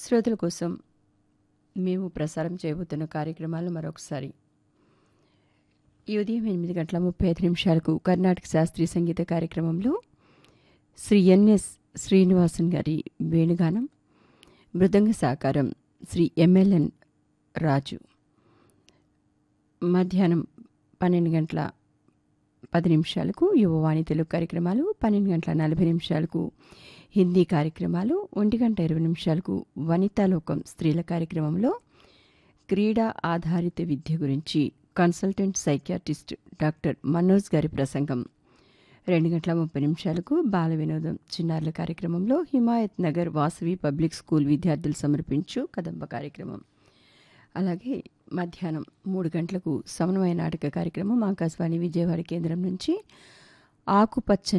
శ్రోతల కోసం మేము ప్రసారం చేయబోతున్న కార్యక్రమాలు మరొకసారి ఈ ఉదయం ఎనిమిది గంటల ముప్పై ఐదు నిమిషాలకు కర్ణాటక శాస్త్రీయ సంగీత కార్యక్రమంలో శ్రీ ఎన్ఎస్ శ్రీనివాసన్ గారి వేణుగానం మృదంగ సాకారం శ్రీ ఎంఎల్ఎన్ రాజు మధ్యాహ్నం పన్నెండు గంటల పది నిమిషాలకు యువవాణి తెలుగు కార్యక్రమాలు పన్నెండు గంటల నలభై నిమిషాలకు హిందీ కార్యక్రమాలు ఒంటి గంట ఇరవై నిమిషాలకు వనితాలోకం స్త్రీల కార్యక్రమంలో క్రీడా ఆధారిత విద్య గురించి కన్సల్టెంట్ సైకియాట్రిస్ట్ డాక్టర్ మనోజ్ గారి ప్రసంగం రెండు గంటల ముప్పై నిమిషాలకు బాల వినోదం చిన్నారుల కార్యక్రమంలో హిమాయత్ నగర్ వాసవి పబ్లిక్ స్కూల్ విద్యార్థులు సమర్పించు కదంబ కార్యక్రమం అలాగే మధ్యాహ్నం మూడు గంటలకు సమన్వయ నాటక కార్యక్రమం ఆకాశవాణి విజయవాడ కేంద్రం నుంచి ఆకుపచ్చని